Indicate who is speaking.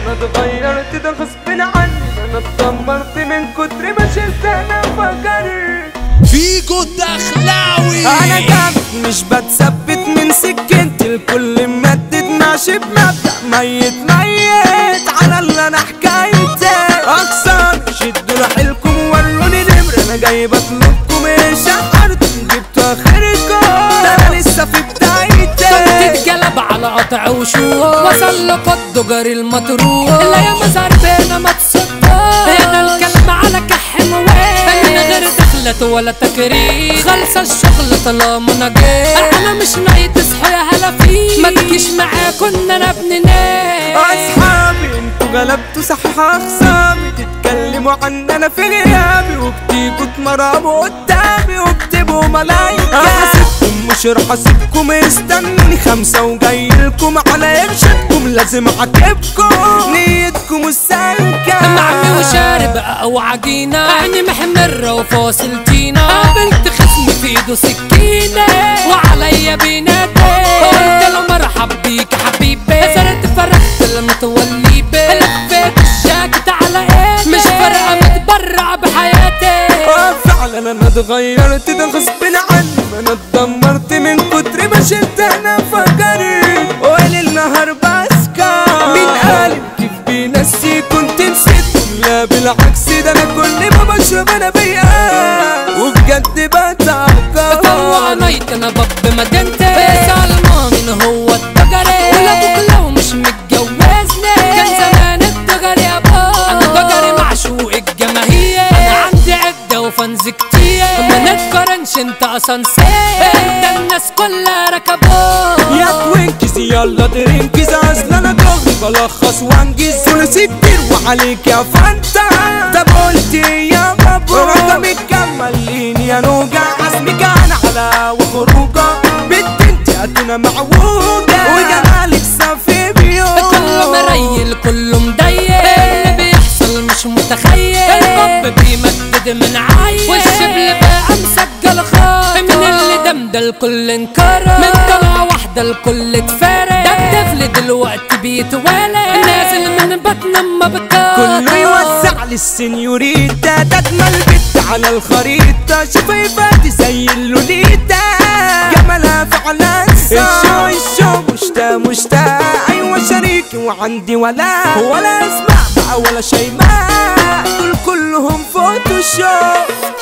Speaker 1: انا اتغيرت ده غصب عني انا اتدمرت من كتر ما شلت انا فجرت
Speaker 2: فيجو الدخلاوي
Speaker 1: انا جامد مش بتثبت من سكنتي الكل ممدد ماشي بمبدأ ميت ميت على اللي انا حكايتي اقسم شدوا لحيلكم وروني نمر انا جاي بطلبكم ايه شعرتم جبتوا اخركم ده انا لسه في بدايتي
Speaker 3: تتقلب على قطع وشوق وصل لقد جري المطروح لا يا مزار بينا ما تصدق هنا الكلام على كح مويه من غير دخلة ولا تكريم خلص الشغل طالما انا جيت انا مش نايت تصحوا يا هلا فيه ما تجيش معاكم انا ابن ناس
Speaker 1: اصحابي انتوا غلبتوا صح اخصامي تتكلموا عن انا في غيابي وبتيجوا تمرموا قدامي وبتبقوا ملايكة هسيبكم مش راح اسيبكم استنوني خمسة وجاي لكم على قرشتكم لازم اعاتبكم نيتكم السالكة
Speaker 3: معمي وشارب او عجينة عيني محمرة وفاصل تينا قابلت خصمي في ايده سكينة وعليا بينادي قلت له مرحب بيك يا حبيبي صرت فرحت لما تولي بي لفيت الجاكيت على ايدي مش فارقة متبرع بحياتي
Speaker 1: اه فعلا انا اتغيرت ده غصب عني ما انا اتدمرت من كتر ما شلت انا فجرت وليل نهار بسكر مين قال كيف بينسي كنت نسيت لا بالعكس ده انا كل ما بشرب انا بيقاس وبجد بتعقد
Speaker 3: طوع نايت انا باب مدينتي اسأل مين هو الدجري ولابوك لو مش متجوزني كان زمان الدجري يا بابا انا دجري معشوق الجماهير انا عندي عدة وفانز كتير ما نتقارنش انت اسانسير انت الناس كلها ركبوه
Speaker 1: يا توينكيز يلا درينكيز اصل انا دغري بلخص وانجز ثلاثي كتير وعليك يا فانتا طب قلت إيه يا بابو رقمي كملين يا نوجا عزمي كان على وخروجه بنت انت ادينا معوجه وجمالك صافي بيوم
Speaker 3: كله مريل كله مضيق اللي بيحصل مش متخيل الحب بيمدد من عين والشبل بقى مسجل خاطر من اللي دم ده الكل انكرر من طلعة واحدة الكل اتفارق ده الطفل دلوقتي بيتوالد نازل من بطن اما بكار
Speaker 1: كله يوزع للسنيوريتا ده اجمل بنت على الخريطة شفايفاتي زي اللوليتا جمالها فعلا الشو الشو مشتا مشتا ايوه شريكي وعندي ولا ولا اسمع بقى ولا شيماء دول كلهم فوتوشوب